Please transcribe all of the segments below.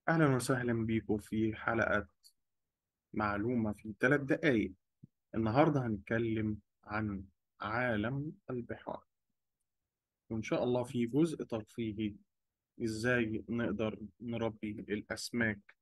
أهلا وسهلا بيكم في حلقة معلومة في ثلاث دقايق النهاردة هنتكلم عن عالم البحار وإن شاء الله في جزء ترفيهي إزاي نقدر نربي الأسماك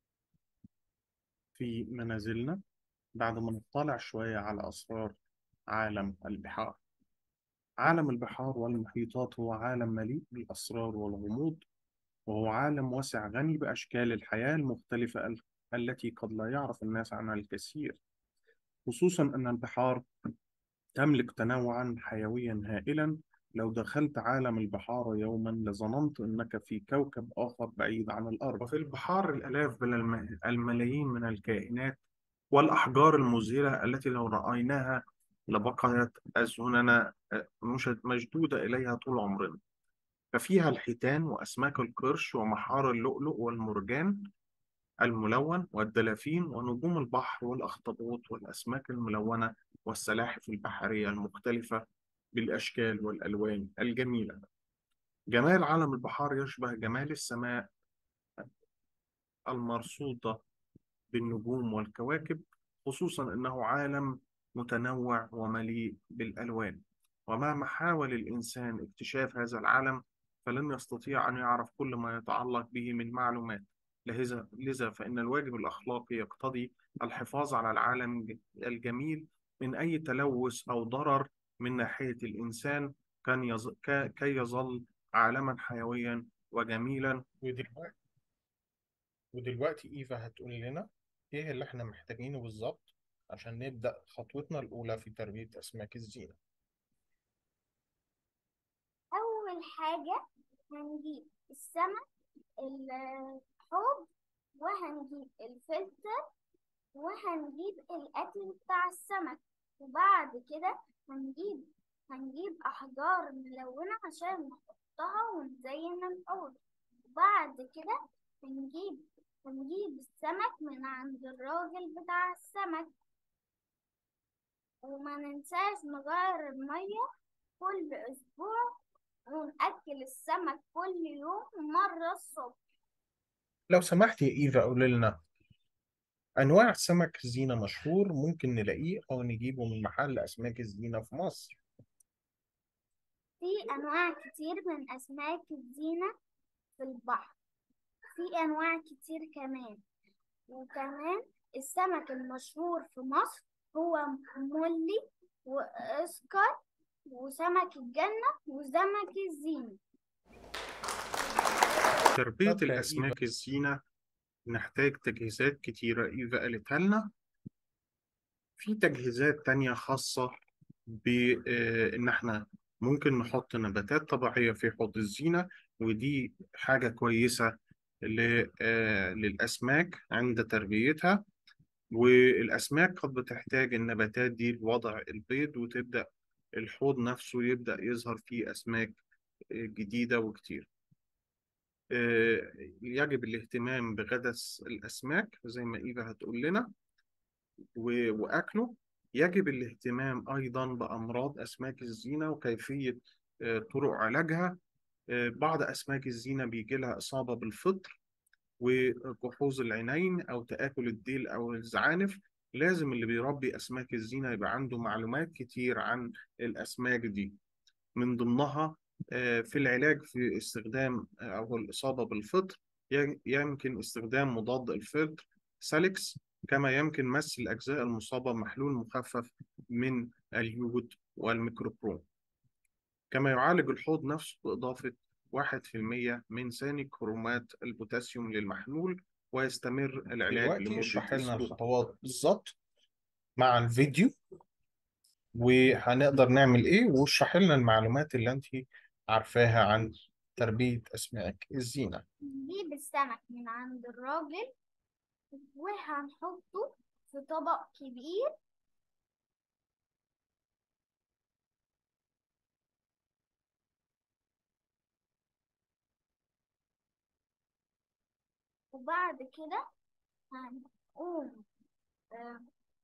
في منازلنا بعد ما نطلع شوية على أسرار عالم البحار عالم البحار والمحيطات هو عالم مليء بالأسرار والغموض وهو عالم واسع غني بأشكال الحياة المختلفة ال- التي قد لا يعرف الناس عنها الكثير خصوصا أن البحار تملك تنوعا حيويا هائلا لو دخلت عالم البحار يوما لظننت أنك في كوكب آخر بعيد عن الأرض وفي البحار الآلاف بل الم- الملايين من الكائنات والأحجار المذهلة التي لو رأيناها لبقيت أذهاننا آه، مش- مشدودة إليها طول عمرنا ففيها الحيتان وأسماك القرش ومحار اللؤلؤ والمرجان الملون والدلافين ونجوم البحر والأخطبوط والأسماك الملونة والسلاحف البحرية المختلفة بالأشكال والألوان الجميلة جمال عالم البحار يشبه جمال السماء المرصودة بالنجوم والكواكب خصوصا أنه عالم متنوع ومليء بالألوان ومهما حاول الإنسان اكتشاف هذا العالم فلن يستطيع أن يعرف كل ما يتعلق به من معلومات لذا لذا فإن الواجب الأخلاقي يقتضي الحفاظ على العالم الجميل من أي تلوث أو ضرر من ناحية الإنسان كان يظ... ك- كي يظل عالما حيويا وجميلا ودلوقتي ودلوقتي إيفا هتقول لنا إيه اللي إحنا محتاجينه بالظبط عشان نبدأ خطوتنا الأولى في تربية أسماك الزينة أول حاجة هنجيب السمك الحوض وهنجيب الفلتر وهنجيب الأكل بتاع السمك وبعد كده هنجيب هنجيب أحجار ملونة عشان نحطها ونزين الحوض وبعد كده هنجيب هنجيب السمك من عند الراجل بتاع السمك وما ننساش نغير المية كل أسبوع ونأكل السمك كل يوم مرة الصبح لو سمحت يا إيفا قول لنا أنواع سمك الزينة مشهور ممكن نلاقيه أو نجيبه من محل أسماك الزينة في مصر في أنواع كتير من أسماك الزينة في البحر في أنواع كتير كمان وكمان السمك المشهور في مصر هو مولي وإسكر وسمك الجنة وسمك الزينة تربية شاطرة يا الأسماك الزينة نحتاج تجهيزات كتيرة إيفا قالتها لنا في تجهيزات تانية خاصة بإن إحنا ممكن نحط نباتات طبيعية في حوض الزينة ودي حاجة كويسة ل- آه، للأسماك عند تربيتها والأسماك قد بتحتاج النباتات دي لوضع البيض وتبدأ الحوض نفسه يبدأ يظهر فيه أسماك آه، جديدة وكتير آه، يجب الاهتمام بغدس الأسماك زي ما إيفا هتقول لنا و- وأكله يجب الاهتمام أيضا بأمراض أسماك الزينة وكيفية آه، طرق علاجها آه، بعض أسماك الزينة بيجي لها إصابة بالفطر وكحوظ العينين أو تآكل الديل أو الزعانف لازم اللي بيربي أسماك الزينة يبقى عنده معلومات كتير عن الأسماك دي من ضمنها آه، في العلاج في استخدام آه، أو الإصابة بالفطر ي- يمكن استخدام مضاد الفطر ساليكس كما يمكن مس الأجزاء المصابة بمحلول مخفف من اليود والميكروبروم كما يعالج الحوض نفسه بإضافة 1% من ثاني كرومات البوتاسيوم للمحلول ويستمر العلاج دلوقتي لمدة اشرح لنا أسبوع الخطوات بالظبط مع الفيديو وهنقدر نعمل إيه واشرح لنا المعلومات اللي أنت عارفاها عن تربية أسماك الزينة نجيب السمك من عند الراجل وهنحطه في طبق كبير وبعد كده هنقوم آه،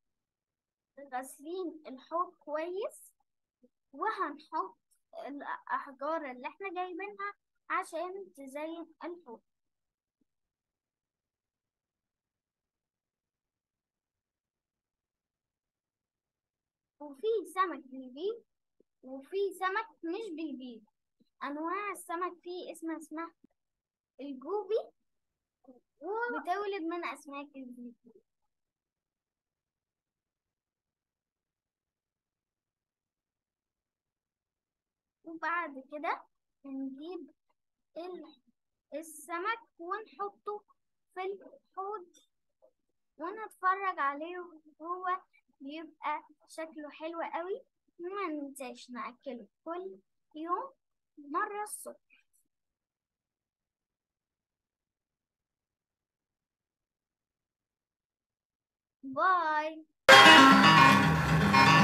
غاسلين الحوض كويس وهنحط الأحجار اللي احنا جايبينها عشان تزين الحوض وفي سمك بيبيض وفي سمك مش بيبيض أنواع السمك فيه اسمها اسمها الجوبي بتولد من أسماك الزيتون وبعد كده نجيب ال- السمك ونحطه في الحوض ونتفرج عليه وهو بيبقى شكله حلو قوي وما ننساش نأكله كل يوم مرة الصبح باي